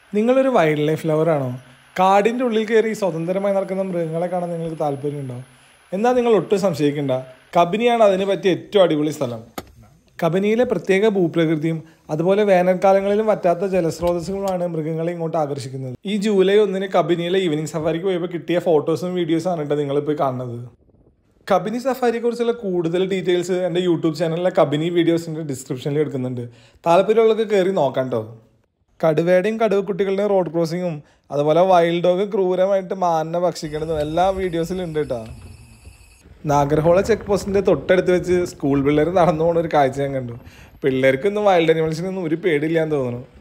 നിങ്ങളൊരു wild life ലവറാണോ കാടിൻ്റെ ഉള്ളിൽ കയറി സ്വതന്ത്രമായി നടക്കുന്ന മൃഗങ്ങളെ കാണാൻ നിങ്ങൾക്ക് താല്പര്യമുണ്ടോ എന്നാൽ നിങ്ങൾ ഒട്ടും സംശയിക്കണ്ട കബനിയാണ് അതിന് പറ്റിയ ഏറ്റവും അടിപൊളി സ്ഥലം കബനിയിലെ പ്രത്യേക ഭൂപ്രകൃതിയും അതുപോലെ വേനൽക്കാലങ്ങളിലും വറ്റാത്ത ജലസ്രോതസ്സുകളുമാണ് മൃഗങ്ങളെ ഇങ്ങോട്ട് ആകർഷിക്കുന്നത് ഈ ജൂലൈ ഒന്നിന് കബനിയിലെ ഈവനിങ് സഫാരിക്ക് പോയപ്പോൾ കിട്ടിയ ഫോട്ടോസും വീഡിയോസും ആണ് കേട്ടോ നിങ്ങളിപ്പോൾ കാണുന്നത് കബനി സഫാരിയെ കുറിച്ചുള്ള കൂടുതൽ ഡീറ്റെയിൽസ് എൻ്റെ യൂട്യൂബ് ചാനലിലെ കബനി വീഡിയോസിൻ്റെ ഡിസ്ക്രിപ്ഷനിൽ എടുക്കുന്നുണ്ട് താല്പര്യമുള്ളവർക്ക് കയറി നോക്കാം കേട്ടോ കടുവയുടെയും കടുവക്കുട്ടികളുടെയും റോഡ് ക്രോസിങ്ങും അതുപോലെ വൈൽഡ് ഡോഗ് ക്രൂരമായിട്ട് മാനിനെ ഭക്ഷിക്കുന്നതും എല്ലാ വീഡിയോസിലും ഉണ്ട് കേട്ടോ നാഗർഹോള ചെക്ക് പോസ്റ്റിന്റെ തൊട്ടടുത്ത് വെച്ച് സ്കൂൾ പിള്ളേർ നടന്നു പോകുന്ന ഒരു കാഴ്ച ഞാൻ കണ്ടു പിള്ളേർക്കൊന്നും വൈൽഡ് അനിമൽസിനൊന്നും ഒരു പേടിയില്ലാന്ന് തോന്നുന്നു